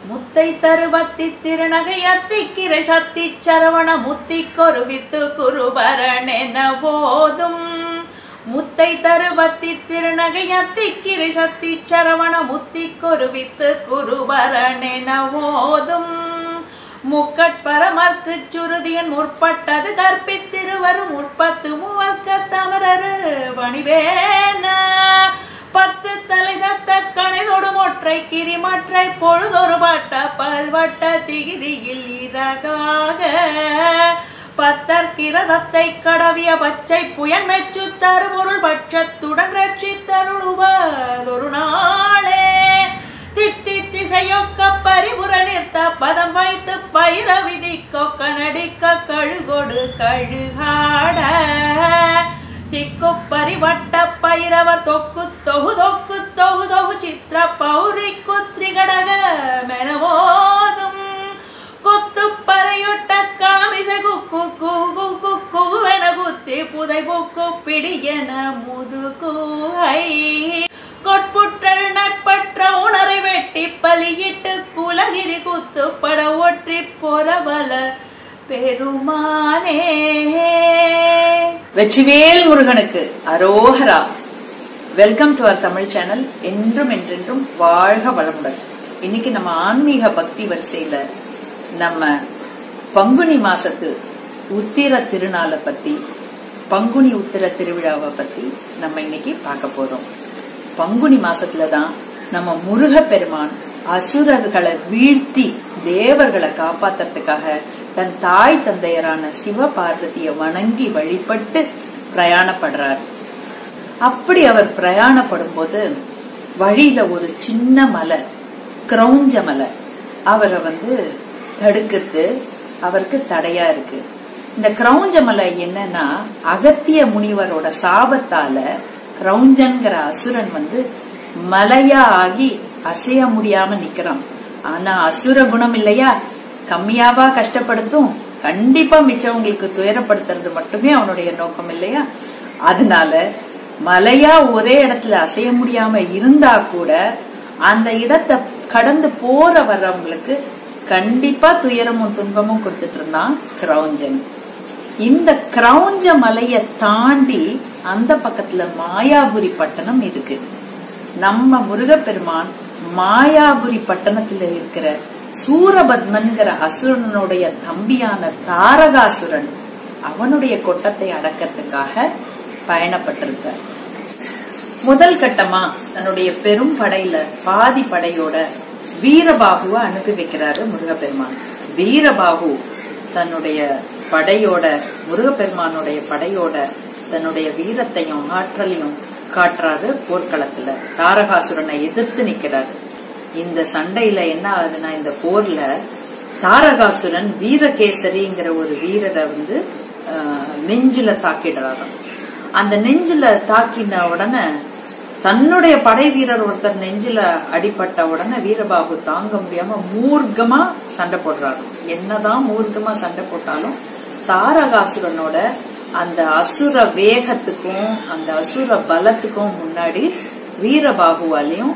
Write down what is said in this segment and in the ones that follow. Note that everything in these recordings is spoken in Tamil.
முத்தை தருவத்தி திருநகை அத்திக்கிரை சத்தி சரவண முத்தி கொருவித்து குருபரண என போதும் முத்தை தருவத்தி திருநகை அத்திக்கிரை சத்தி சரவண முத்தி கொருவித்து குருபரண என போதும் முக்கட்பரமர்க்கு சுருதியன் முற்பட்டது கற்பித்திருவரும் உட்பத்து மூவர்க்க தமரரு வணிவேன பத்து தலை தத்த கணைதொடு ஒற்றை கிரிமற்றை பொழுதொரு வட்ட பல்வட்ட திகிரியில் இறகாக பத்தற்கிரதத்தை கடவிய பச்சை புயன் மெச்சு தருபொருள் பட்சத்துடன் ரட்சித்தருளுவதொரு நாளே தித்தி திசையொக்க பரிபுர நிறுத்த பதம் வைத்து பயிர விதி கொக்க நடிக்க கழுகொடு கழுகாட திக்கு பரிவட்ட பைரவர் தொக்கு தொகு தொக்கு தொகு தொகு சித்திர பௌரி குத்ரிகடக மெனவோதும் கொத்து பறையொட்ட காமிசை குக்கு கூகு குக்குவென குத்தி புதை புக்கு பிடியென முதுகுகை கொட்புற்றல் நட்பற்ற உணரை வெட்டி பலியிட்டு குலகிரி குத்து பட ஒற்றி பொறவல பெருமானே வெற்றிவேல் முருகனுக்கு அரோகரா வெல்கம் டு அவர் தமிழ் சேனல் என்றும் என்றென்றும் வாழ்க வளமுடன் இன்னைக்கு நம்ம ஆன்மீக பக்தி வரிசையில நம்ம பங்குனி மாசத்து உத்திர திருநாளை பத்தி பங்குனி உத்திர திருவிழாவை பத்தி நம்ம இன்னைக்கு பார்க்க போறோம் பங்குனி மாசத்துல தான் நம்ம முருக பெருமான் அசுரர்களை வீழ்த்தி தேவர்களை காப்பாத்துறதுக்காக தன் தாய் தந்தையரான சிவ பார்வதிய வணங்கி வழிபட்டு பிரயாணப்படுறார் அப்படி அவர் பிரயாணப்படும் போது வழியில ஒரு சின்ன மலை கிரௌஞ்ச மலை அவரை வந்து தடுக்கிறது அவருக்கு தடையா இருக்கு இந்த கிரௌஞ்ச மலை என்னன்னா அகத்திய முனிவரோட சாபத்தால கிரௌஞ்சன்கிற அசுரன் வந்து மலையா ஆகி அசைய முடியாம நிக்கிறான் ஆனா அசுர குணம் இல்லையா கம்மியாவா கஷ்டப்படுத்தும் கண்டிப்பா மிச்சவங்களுக்கு துயரப்படுத்துறது மட்டுமே அவனுடைய நோக்கம் இல்லையா அதனால மலையா ஒரே இடத்துல அசைய முடியாம இருந்தா கூட அந்த இடத்தை கடந்து போற வர்றவங்களுக்கு கண்டிப்பா துயரமும் துன்பமும் கொடுத்துட்டு இருந்தான் கிரௌஞ்சன் இந்த கிரௌஞ்ச மலைய தாண்டி அந்த பக்கத்துல மாயாபுரி பட்டணம் இருக்கு நம்ம முருகப்பெருமான் மாயாபுரி பட்டணத்துல இருக்கிற சூரபத்மன்கிற அசுரனுடைய தம்பியான தாரகாசுரன் அவனுடைய கொட்டத்தை அடக்கிறதுக்காக பயணப்பட்டிருக்கார் முதல் கட்டமா தன்னுடைய பெரும் படையில பாதி படையோட வீரபாகுவை அனுப்பி வைக்கிறாரு முருகப்பெருமான் வீரபாகு தன்னுடைய படையோட முருகப்பெருமானுடைய படையோட தன்னுடைய வீரத்தையும் ஆற்றலையும் காட்டுறாரு போர்க்களத்துல தாரகாசுரனை எதிர்த்து நிக்கிறாரு இந்த சண்டையில என்ன ஆகுதுன்னா இந்த போர்ல தாரகாசுரன் வீரகேசரிங்கிற ஒரு வீரரை வந்து நெஞ்சில தாக்கிடுறாராம் அந்த நெஞ்சில தாக்கின உடனே தன்னுடைய படை வீரர் ஒருத்தர் நெஞ்சில அடிப்பட்ட உடனே வீரபாபு தாங்க முடியாம மூர்க்கமா சண்டை போடுறாரு என்னதான் மூர்க்கமா சண்டை போட்டாலும் தாரகாசுரனோட அந்த அசுர வேகத்துக்கும் அந்த அசுர பலத்துக்கும் முன்னாடி வீரபாகுவாலையும்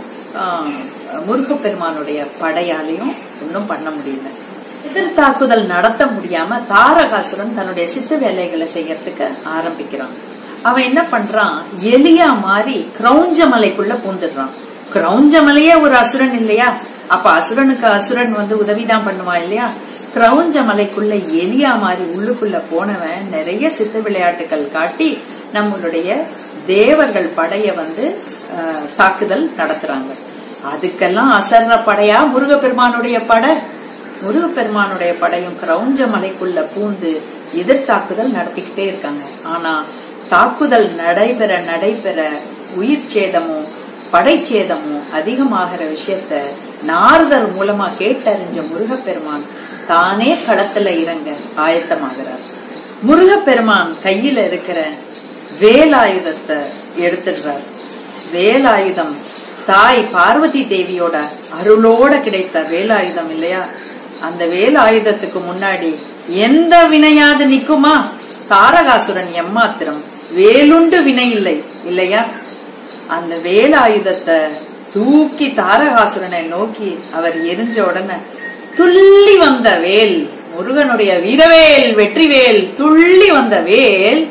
முருகப்பெருமானுடைய படையாலையும் ஒன்னும் பண்ண முடியல எதிர் தாக்குதல் நடத்த முடியாம தாரகாசுரன் தன்னுடைய சித்து வேலைகளை செய்யறதுக்கு ஆரம்பிக்கிறான் அவன் என்ன பண்றான் எலியா மாறி கிரௌஞ்ச மலைக்குள்ள பூந்துடுறான் கிரௌஞ்ச மலையே ஒரு அசுரன் இல்லையா அப்ப அசுரனுக்கு அசுரன் வந்து உதவிதான் பண்ணுவான் இல்லையா கிரௌஞ்ச மலைக்குள்ள எலியா மாறி உள்ளுக்குள்ள போனவன் நிறைய சித்து விளையாட்டுகள் காட்டி நம்மளுடைய தேவர்கள் படைய வந்து தாக்குதல் நடத்துறாங்க அதுக்கெல்லாம் அசர்ற படையா முருகப்பெருமானுடைய படை முருகப்பெருமானுடைய படையும் கிரௌஞ்ச மலைக்குள்ள பூந்து எதிர்த்தாக்குதல் நடத்திக்கிட்டே இருக்காங்க ஆனா தாக்குதல் நடைபெற நடைபெற உயிர் சேதமும் படைச்சேதமும் அதிகமாகிற விஷயத்த நாரதர் மூலமா கேட்டறிஞ்ச முருகப்பெருமான் தானே களத்துல இறங்க ஆயத்தமாகிறார் முருகப்பெருமான் கையில இருக்கிற வேலாயுதத்தை எடுத்துடுறார் வேலாயுதம் தாய் பார்வதி தேவியோட அருளோட கிடைத்த வேலாயுதம் இல்லையா அந்த வேலாயுதத்துக்கு முன்னாடி எந்த வினையாது நிக்குமா தாரகாசுரன் எம்மாத்திரம் வேலுண்டு வினை இல்லை இல்லையா அந்த வேலாயுதத்தை தூக்கி தாரகாசுரனை நோக்கி அவர் எரிஞ்ச உடனே துள்ளி வந்த வேல் முருகனுடைய வீரவேல் வெற்றிவேல் துள்ளி வந்த வேல்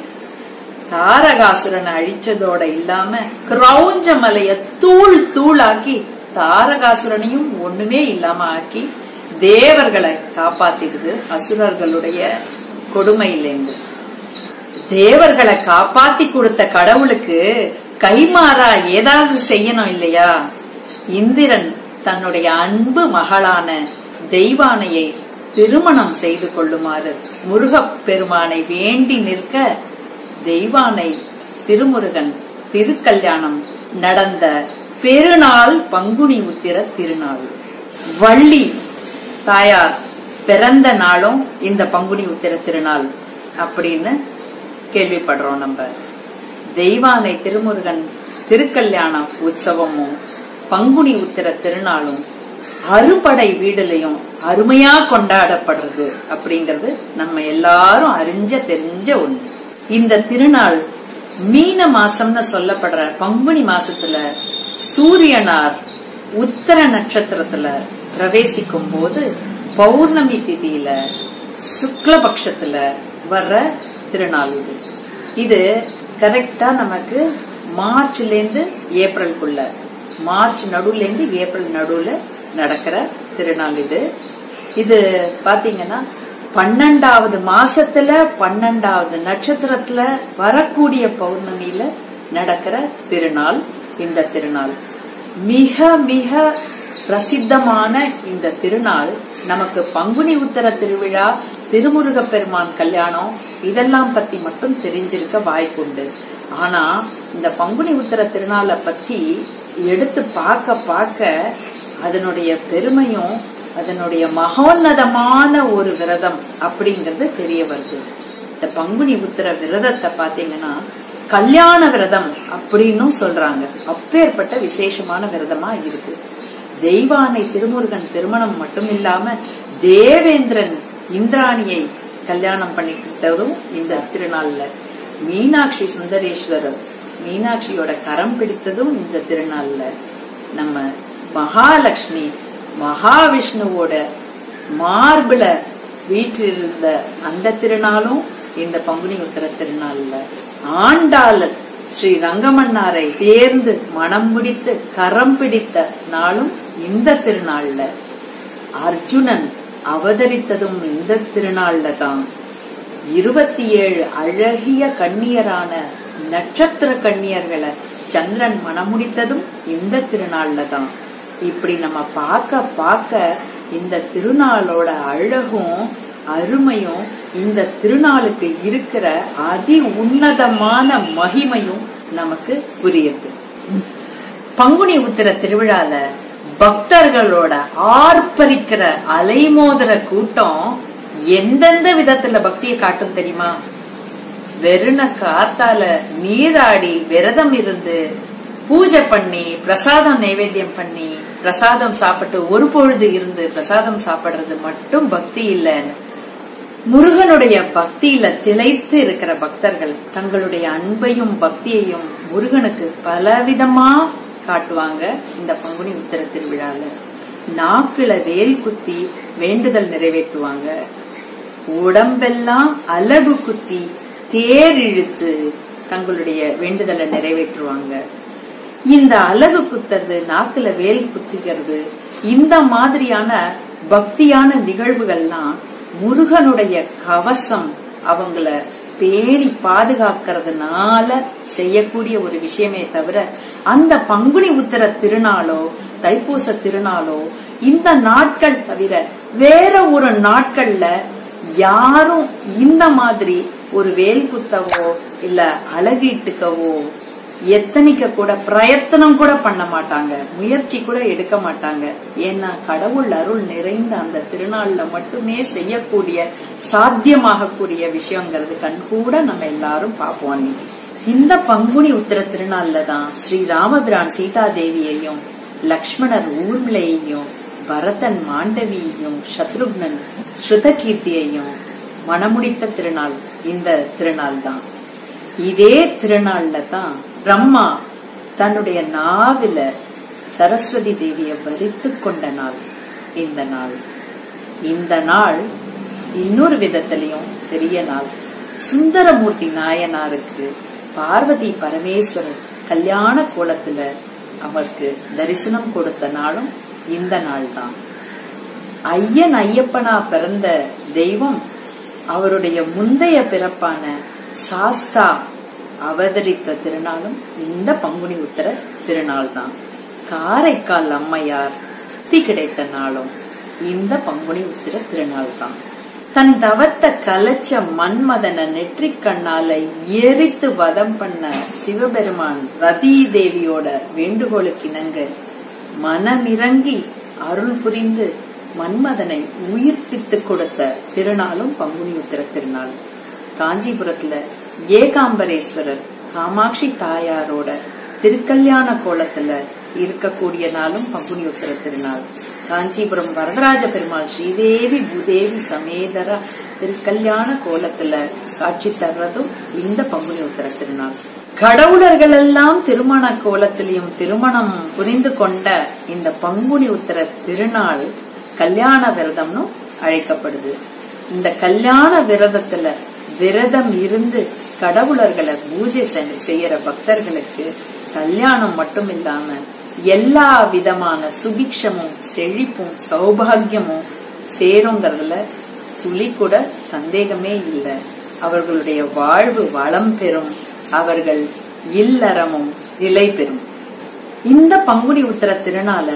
தாரகாசுரனை அழிச்சதோட இல்லாம கிரௌஞ்ச மலைய தூள் தூளாக்கி தாரகாசுரனையும் ஒண்ணுமே இல்லாம ஆக்கி தேவர்களை காப்பாத்திடுது அசுரர்களுடைய கொடுமையிலேருந்து தேவர்களை காப்பாத்தி கொடுத்த கடவுளுக்கு கைமாறா ஏதாவது செய்யணும் இல்லையா இந்திரன் தன்னுடைய அன்பு மகளான தெய்வானையை திருமணம் செய்து கொள்ளுமாறு முருகப் பெருமானை வேண்டி நிற்க தெய்வானை திருமுருகன் திருக்கல்யாணம் நடந்த பெருநாள் பங்குனி உத்திர திருநாள் வள்ளி தாயார் பிறந்த நாளும் இந்த பங்குனி உத்திர திருநாள் அப்படின்னு கேள்விப்படுறோம் நம்ம தெய்வானை திருமுருகன் திருக்கல்யாண உற்சவமும் பங்குனி உத்திர திருநாளும் அறுபடை வீடுலயும் அருமையா கொண்டாடப்படுறது அப்படிங்கறது நம்ம எல்லாரும் அறிஞ்ச தெரிஞ்ச ஒண்ணு இந்த திருநாள் மீன மாசம்னு சொல்லப்படுற பங்குனி மாசத்துல சூரியனார் உத்தர நட்சத்திரத்துல பிரவேசிக்கும் போது பௌர்ணமி திதியில சுக்லபக்ஷத்துல வர்ற திருநாள் இது இது கரெக்டா நமக்கு மார்ச்ல இருந்து ஏப்ரலுக்குள்ள மார்ச் நடுவுல இருந்து ஏப்ரல் நடுவுல நடக்கிற திருநாள் இது இது பாத்தீங்கன்னா பன்னெண்டாவது மாசத்துல பன்னெண்டாவது நட்சத்திரத்துல வரக்கூடிய பௌர்ணமியில நடக்கிற திருநாள் இந்த திருநாள் மிக மிக பிரசித்தமான இந்த திருநாள் நமக்கு பங்குனி உத்தர திருவிழா திருமுருக பெருமான் கல்யாணம் இதெல்லாம் பத்தி மட்டும் தெரிஞ்சிருக்க வாய்ப்புண்டு ஆனா இந்த பங்குனி உத்தர திருநாளை பத்தி எடுத்து பார்க்க பார்க்க அதனுடைய பெருமையும் அதனுடைய மகோன்னதமான ஒரு விரதம் அப்படிங்கறது தெரிய வருது இந்த பங்குனி உத்தர விரதத்தை பாத்தீங்கன்னா கல்யாண விரதம் அப்படின்னும் சொல்றாங்க அப்பேற்பட்ட விசேஷமான விரதமா இருக்கு தெய்வானை திருமுருகன் திருமணம் மட்டும் இல்லாம தேவேந்திரன் இந்திராணியை கல்யாணம் பண்ணிக்கிட்டதும் இந்த திருநாள்ல மீனாட்சி சுந்தரேஸ்வரர் மீனாட்சியோட கரம் பிடித்ததும் இந்த திருநாள்ல நம்ம மகாலட்சுமி மகாவிஷ்ணுவோட மார்பிள வீற்றிருந்த அந்த திருநாளும் இந்த பங்குனி உத்தர திருநாள்ல ஆண்டாள் ஸ்ரீ ரங்கமன்னாரை தேர்ந்து மனம் முடித்து கரம் பிடித்த நாளும் இந்த திருநாள்ல அர்ஜுனன் அவதரித்ததும் இந்த திருநாள்ல தான் இருபத்தி ஏழு அழகிய கண்ணியரான நட்சத்திர கண்ணியர்களை சந்திரன் மனமுடித்ததும் இந்த திருநாள்ல தான் இப்படி நம்ம பார்க்க பார்க்க இந்த திருநாளோட அழகும் அருமையும் இந்த திருநாளுக்கு இருக்கிற அதி உன்னதமான மகிமையும் நமக்கு புரியுது பங்குனி உத்திர திருவிழால பக்தர்களோட ஆர்ப்பரிக்கிற அலைமோதுற கூட்டம் எந்தெந்த விதத்துல பக்தியை காட்டும் தெரியுமா வெறுன காத்தால நீராடி விரதம் இருந்து பூஜை பண்ணி பிரசாதம் நைவேத்தியம் பண்ணி பிரசாதம் சாப்பிட்டு ஒரு பொழுது இருந்து பிரசாதம் சாப்பிடுறது மட்டும் பக்தி இல்லைன்னு முருகனுடைய பக்தியில திளைத்து இருக்கிற பக்தர்கள் தங்களுடைய அன்பையும் பக்தியையும் முருகனுக்கு பலவிதமா காட்டுவாங்க இந்த பங்குனி உத்தர திருவிழால நாக்குல வேல் குத்தி வேண்டுதல் நிறைவேற்றுவாங்க உடம்பெல்லாம் அலகு குத்தி தேர் இழுத்து தங்களுடைய வேண்டுதலை நிறைவேற்றுவாங்க இந்த அலகு குத்துறது நாக்குல வேல் குத்திக்கிறது இந்த மாதிரியான பக்தியான நிகழ்வுகள்லாம் முருகனுடைய கவசம் அவங்கள பேணி பாதுகாக்கிறதுனால செய்யக்கூடிய ஒரு விஷயமே தவிர அந்த பங்குனி உத்தர திருநாளோ தைப்பூச திருநாளோ இந்த நாட்கள் தவிர வேற ஒரு நாட்கள்ல யாரும் இந்த மாதிரி ஒரு வேல் குத்தவோ இல்ல அழகிட்டுக்கவோ எத்தனைக்க கூட பிரயத்தனம் கூட பண்ண மாட்டாங்க முயற்சி கூட எடுக்க மாட்டாங்க ஏன்னா கடவுள் அருள் நிறைந்த அந்த திருநாள்ல மட்டுமே செய்யக்கூடிய சாத்தியமாகக்கூடிய விஷயங்கிறது கண் கூட நம்ம எல்லாரும் பார்ப்போம் அன்னைக்கு இந்த பங்குனி உத்தர திருநாள்ல தான் ஸ்ரீ ராமபிரான் சீதா தேவியையும் லக்ஷ்மணர் ஊர்மிளையையும் பரதன் மாண்டவியையும் சத்ருக்னன் ஸ்ருதகீர்த்தியையும் மணமுடித்த திருநாள் இந்த திருநாள் தான் இதே திருநாள்ல தான் பிரம்மா தன்னுடைய நாவில சரஸ்வதி தேவியை வரித்து கொண்ட நாள் இந்த நாள் இந்த நாள் இன்னொரு விதத்திலையும் பெரிய நாள் சுந்தரமூர்த்தி நாயனாருக்கு பார்வதி பரமேஸ்வரர் கல்யாண கோலத்துல அவருக்கு தரிசனம் கொடுத்த நாளும் இந்த நாள் தான் ஐயன் ஐயப்பனா பிறந்த தெய்வம் அவருடைய முந்தைய பிறப்பான சாஸ்தா அவதரித்த திருநாளும் இந்த பங்குனி உத்தர திருநாள் தான் காரைக்கால் அம்மையார் முக்தி கிடைத்த நாளும் இந்த பங்குனி உத்திர திருநாள் தான் தன் தவத்தை கலைச்ச மன்மதன நெற்றிக் கண்ணால எரித்து வதம் பண்ண சிவபெருமான் ரதி தேவியோட வேண்டுகோளுக்கு இணங்க மனமிறங்கி அருள் புரிந்து மன்மதனை உயிர்ப்பித்து கொடுத்த திருநாளும் பங்குனி உத்திர திருநாள் காஞ்சிபுரத்துல ஏகாம்பரேஸ்வரர் காமாட்சி தாயாரோட திருக்கல்யாண கோலத்துல இருக்கக்கூடிய நாளும் பங்குனி உத்திர திருநாள் காஞ்சிபுரம் வரதராஜ பெருமாள் ஸ்ரீதேவி பூதேவி சமேதர திருக்கல்யாண கோலத்துல காட்சி தர்றதும் இந்த பங்குனி உத்திர திருநாள் கடவுளர்கள் எல்லாம் திருமண கோலத்திலையும் திருமணம் புரிந்து கொண்ட இந்த பங்குனி உத்திர திருநாள் கல்யாண விரதம்னு அழைக்கப்படுது இந்த கல்யாண விரதத்துல விரதம் இருந்து கடவுளர்களை பூஜை செய்யற பக்தர்களுக்கு கல்யாணம் மட்டும் இல்லாம எல்லா விதமான சுபிக்ஷமும் செழிப்பும் சௌபாகியமும் சேருங்கிறதுல துளி கூட சந்தேகமே இல்லை அவர்களுடைய வாழ்வு வளம் பெறும் அவர்கள் இல்லறமும் நிலை பெறும் இந்த பங்குனி உத்தர திருநாள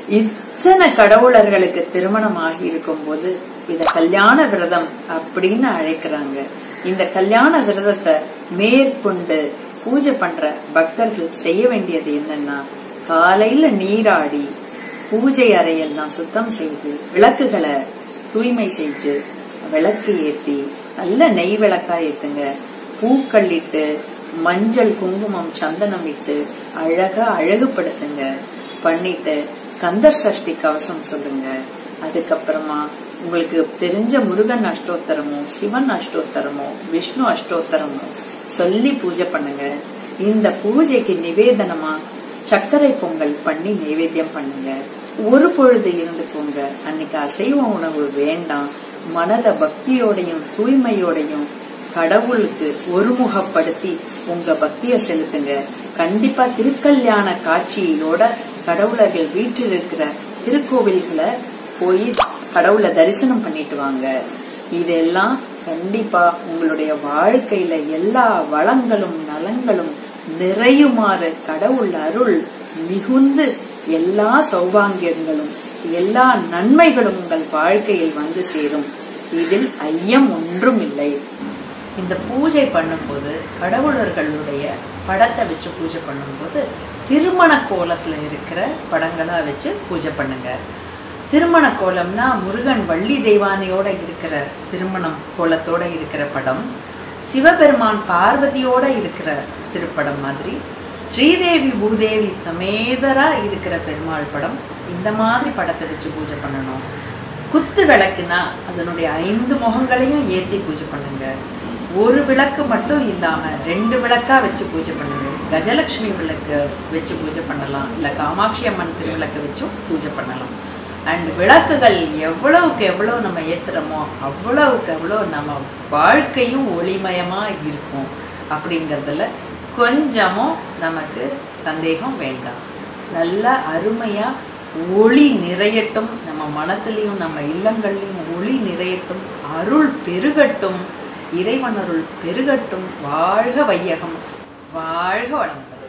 இத்தனை கடவுளர்களுக்கு திருமணம் ஆகி இருக்கும் போது இத கல்யாண விரதம் அப்படின்னு அழைக்கிறாங்க இந்த கல்யாண விரதத்தை மேற்கொண்டு பூஜை பண்ற பக்தர்கள் செய்ய வேண்டியது என்னன்னா காலையில நீராடி பூஜை அறையெல்லாம் சுத்தம் செய்து விளக்குகளை தூய்மை செஞ்சு விளக்கு ஏத்தி நல்ல நெய் விளக்கா ஏத்துங்க பூக்கள் இட்டு மஞ்சள் குங்குமம் சந்தனம் இட்டு அழகா அழகுபடுத்துங்க பண்ணிட்டு கந்தர் சஷ்டி கவசம் சொல்லுங்க அதுக்கப்புறமா உங்களுக்கு தெரிஞ்ச முருகன் அஷ்டோத்தரமோ சிவன் அஷ்டோத்தரமோ விஷ்ணு அஷ்டோத்தரமோ சொல்லி பூஜை பண்ணுங்க இந்த பூஜைக்கு நிவேதனமா சர்க்கரை பொங்கல் பண்ணி நைவேத்தியம் பண்ணுங்க ஒரு பொழுது இருந்துக்கோங்க அன்னைக்கு அசைவ உணவு வேண்டாம் மனத பக்தியோடையும் தூய்மையோடையும் கடவுளுக்கு ஒருமுகப்படுத்தி உங்க பக்திய செலுத்துங்க கண்டிப்பா திருக்கல்யாண காட்சியோட கடவுளர்கள் வீட்டில் இருக்கிற திருக்கோவில்களை போய் கடவுளை தரிசனம் பண்ணிட்டு வாங்க இதெல்லாம் கண்டிப்பா உங்களுடைய வாழ்க்கையில எல்லா வளங்களும் நலங்களும் நிறையுமாறு கடவுள் அருள் மிகுந்து எல்லா சௌபாங்கியங்களும் எல்லா நன்மைகளும் உங்கள் வாழ்க்கையில் வந்து சேரும் இதில் ஐயம் ஒன்றும் இல்லை இந்த பூஜை பண்ணும்போது கடவுளர்களுடைய படத்தை வச்சு பூஜை பண்ணும்போது திருமண கோலத்துல இருக்கிற படங்களா வச்சு பூஜை பண்ணுங்க திருமண கோலம்னா முருகன் வள்ளி தெய்வானையோட இருக்கிற திருமணம் கோலத்தோட இருக்கிற படம் சிவபெருமான் பார்வதியோட இருக்கிற திருப்படம் மாதிரி ஸ்ரீதேவி பூதேவி சமேதரா இருக்கிற பெருமாள் படம் இந்த மாதிரி படத்தை வச்சு பூஜை பண்ணணும் குத்து விளக்குனா அதனுடைய ஐந்து முகங்களையும் ஏத்தி பூஜை பண்ணுங்க ஒரு விளக்கு மட்டும் இல்லாம ரெண்டு விளக்கா வச்சு பூஜை பண்ணுங்க கஜலட்சுமி விளக்கு வச்சு பூஜை பண்ணலாம் இல்ல காமாட்சி அம்மன் திருவிளக்கு வச்சும் பூஜை பண்ணலாம் அண்ட் விளக்குகள் எவ்வளவுக்கு எவ்வளவு நம்ம ஏத்துறோமோ அவ்வளவுக்கு எவ்வளோ நம்ம வாழ்க்கையும் ஒளிமயமா இருக்கும் அப்படிங்கிறதுல கொஞ்சமும் நமக்கு சந்தேகம் வேண்டாம் நல்ல அருமையா ஒளி நிறையட்டும் நம்ம மனசுலையும் நம்ம இல்லங்கள்லையும் ஒளி நிறையட்டும் அருள் பெருகட்டும் இறைவன் அருள் பெருகட்டும் வாழ்க வையகம் வாழ்க வளமுடன்